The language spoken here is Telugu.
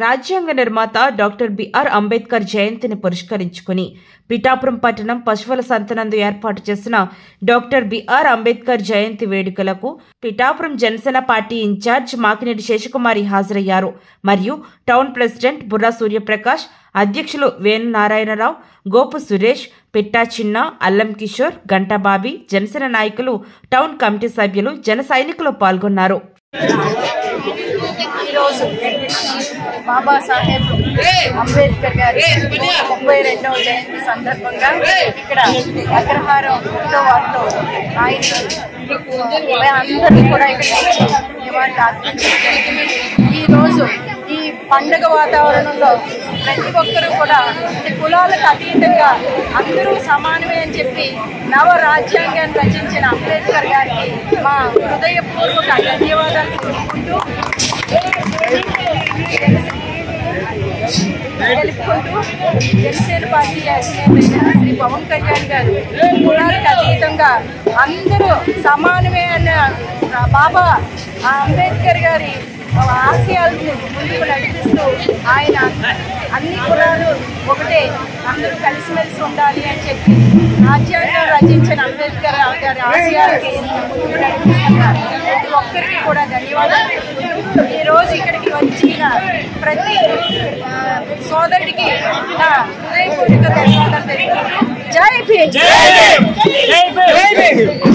రాజ్యాంగ నిర్మాత డాక్టర్ బిఆర్ అంబేద్కర్ జయంతిని పురస్కరించుకుని పిఠాపురం పట్టణం పశువుల సంతనందు ఏర్పాటు చేసిన డాక్టర్ బిఆర్ అంబేద్కర్ జయంతి వేడుకలకు పిఠాపురం జనసేన పార్టీ ఇన్ఛార్జ్ మాకినేటి శేషకుమారి హాజరయ్యారు మరియు టౌన్ ప్రెసిడెంట్ బుర్రా సూర్యప్రకాష్ అధ్యక్షులు వేణు నారాయణరావు గోపు సురేష్ పిట్టా చిన్న అల్లం కిషోర్ గంటాబాబి జనసేన నాయకులు టౌన్ కమిటీ సభ్యులు జన సైనికులు పాల్గొన్నారు ఈరోజు బాబాసాహెబ్ అంబేద్కర్ గారి ముప్పై రెండవ జయంతి సందర్భంగా ఇక్కడ అగ్రహారంలో వారిలో ఆయన అందరినీ కూడా ఇక్కడ వచ్చి నివాళులు అర్పించడం జరిగింది ఈరోజు ఈ పండగ వాతావరణంలో ప్రతి ఒక్కరూ కూడా ఈ కులాలకు అతీతంగా అందరూ సమానమే అని చెప్పి నవ రాజ్యాంగాన్ని రచించిన అంబేద్కర్ గారికి మా హృదయపూర్వక ధన్యవాదాలు తెలుపుకుంటూ తెలుపుకుంటూ జనసేన పార్టీ అధినేత శ్రీ పవన్ కళ్యాణ్ గారు కులాలకు అతీతంగా అందరూ సమానమే అన్న బాబా ఆ అంబేద్కర్ గారి ఆశయాలను ముందుకు నడిపిస్తూ ఆయన అన్ని కులాలు ఒకటే అందరూ కలిసిమెలిసి ఉండాలి అని చెప్పి రాజ్యాంగం రచించిన అంబేద్కర్ గారి ఆశయాలకి ముందుకు నడిపిస్తున్నారు ప్రతి ఒక్కరికి కూడా ధన్యవాదాలు తెలుపుకుంటూ ఈ రోజు ఇక్కడికి వచ్చిన ప్రతి ఆ, సోదరుడికి నా హృదయపూర్వక ధన్యవాదాలు తెలుపుకుంటూ జై భీమ్ జై భీమ్! జై భీమ్!